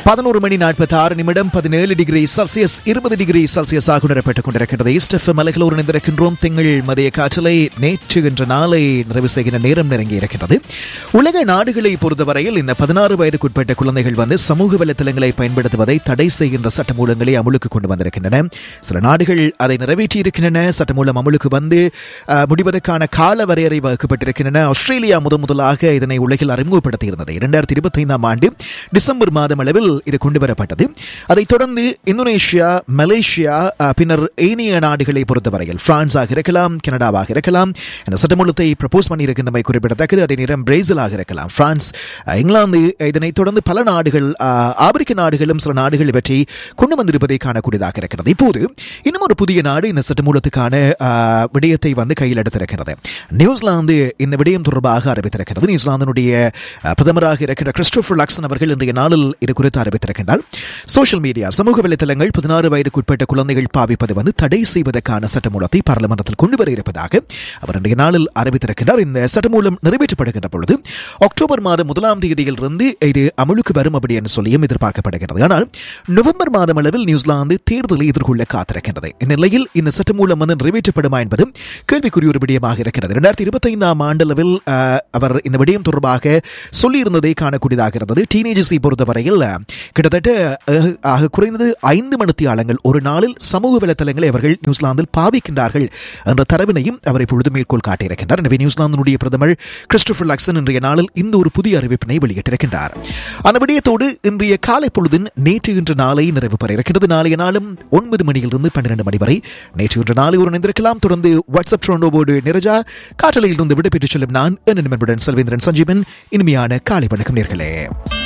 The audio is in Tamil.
பதினோரு மணி நாற்பத்தி ஆறு நிமிடம் பதினேழு டிகிரி செல்சியஸ் இருபது டிகிரி செல்சியஸ் ஆக உணரப்பட்டுக் கொண்டிருக்கின்றது ஈஸ்டெஃப் மலைகளோடு இணைந்திருக்கின்றோம் திங்கள் மதிய காற்றலை நேற்று என்ற நாளை நிறைவு செய்கின்ற நேரம் நெருங்கி இருக்கின்றது உலக நாடுகளை பொறுத்தவரையில் இந்த பதினாறு வயதுக்குட்பட்ட குழந்தைகள் வந்து சமூக வலைத்தளங்களை பயன்படுத்துவதை தடை செய்கின்ற சட்டமூலங்களை அமுலுக்கு கொண்டு வந்திருக்கின்றன சில நாடுகள் அதை நிறைவேற்றி இருக்கின்றன சட்டமூலம் அமுலுக்கு வந்து அஹ், முடிவதற்கான கால வரையறை வகுக்கப்பட்டிருக்கின்றன ஆஸ்திரேலியா முதன் முதலாக இதனை உலகில் அறிமுகப்படுத்தியிருந்தது இரண்டாயிரத்தி இருபத்தி ஐந்தாம் ஆண்டு டிசம்பர் மாதம் அளவில் இது கொண்டு வரப்பட்டது அதைத் தொடர்ந்து இந்தோனேஷியா மலேசியா அஹ், பின்னர் ஏனைய நாடுகளை பொறுத்தவரையில் பிரான்ஸாக இருக்கலாம் கனடாவாக இருக்கலாம் இந்த சட்டமூலத்தை ப்ரப்போஸ் பண்ணியிருக்கின்றமை குறிப்பிடத்தக்கது அதே நேரம் பிரேசிலாக இருக்கலாம் பிரான்ஸ் அஹ், இங்கிலாந்து இதனைத் தொடர்ந்து பல நாடுகள் அஹ், ஆப்பிரிக்க நாடுகளும் சில நாடுகள் இவற்றை கொண்டு வந்திருப்பதை காணக்கூடியதாக இருக்கிறது இப்போது இன்னும் ஒரு புதிய நாடு இந்த சட்டமூலத்துக்கான அஹ், விடயத்தை வந்து கையில் எடுத்திருக்கிறது நியூசிலாந்து இந்த விடயம் தொடர்பாக அறிவித்திருக்கிறது நியூசிலாந்தினுடைய அஹ், பிரதமராக இருக்கிற கிறிஸ்டோபர் லக்சன் அவர்கள் இன்றைய நாளில் இது குறித்து அறிவித்திருக்கின்றார் சோஷியல் மீடியா சமூக வலைத்தளங்கள் பதினாறு வயதுக்குட்பட்ட குழந்தைகள் பாவிப்பது வந்து தடை செய்வதற்கான சட்டமூலத்தை பார்லிமெண்டத்தில் கொண்டு வர இருப்பதாக அவர் இன்றைய நாளில் அறிவித்திருக்கிறார் இந்த சட்டமூலம் நிறைவேற்றப்படுகின்ற பொழுது அக்டோபர் மாதம் முதலாம் தேதியிலிருந்து இது அமலுக்கு வரும் அப்படி என்று சொல்லியும் எதிர்பார்க்கப்படுகிறது ஆனால் நவம்பர் மாதம் அளவில் நியூசிலாந்து தேர்தலை எதிர்கொள்ள காத்திருக்கின்றது இந்த நிலையில் இந்த சட்டமூலம் வந்து நிறைவேற்றப்படுமா என்பது கேள்விக்குரிய ஒரு விடயமாக இருக்கிறது இரண்டாயிரத்தி இருபத்தி ஐந்தாம் ஆண்டளவில் அஹ், அவர் இந்த விடயம் தொடர்பாக சொல்லியிருந்ததை காணக்கூடியதாக இருந்தது டீனேஜர்ஸை பொறுத்தவரையில் அஹ், கிட்டத்தட்ட அஹ், ஆக குறைந்தது ஐந்து மணித்தியாலங்கள் ஒரு நாளில் சமூக வலைத்தளங்களை அவர்கள் நியூசிலாந்தில் பாவிக்கின்றார்கள் என்ற தரவினையும் அவர் இப்பொழுது மேற்கோள் காட்டியிருக்கின்றார் எனவே நியூசிலாந்தினுடைய பிரதமர் கிறிஸ்டோபர் லக்சன் இன்றைய நாளில் இந்த ஒரு புதிய அறிவிப்பினை வெளியிட்டிருக்கின்றார் அந்த விடயத்தோடு இன்றைய காலை பொழுதின் நேற்று இன்று நாளை நிறைவு பெற இருக்கின்றது நாளைய நாளும் ஒன்பது மணியிலிருந்து பன்னிரண்டு மணி வரை நேற்று இன்று நாளை ஒரு இணைந்திருக்கலாம் தொடர்ந்து வாட்ஸ்அப் ட்ரோண்டோவோடு நிறைஜா காற்றலையில் இருந்து விடைபெற்றுச் செல்லும் நான் என்ன நண்பனுடன் செல்வேந்திரன் சஞ்சீவன் இனிமையான காலை வணக்கம் நேர்களே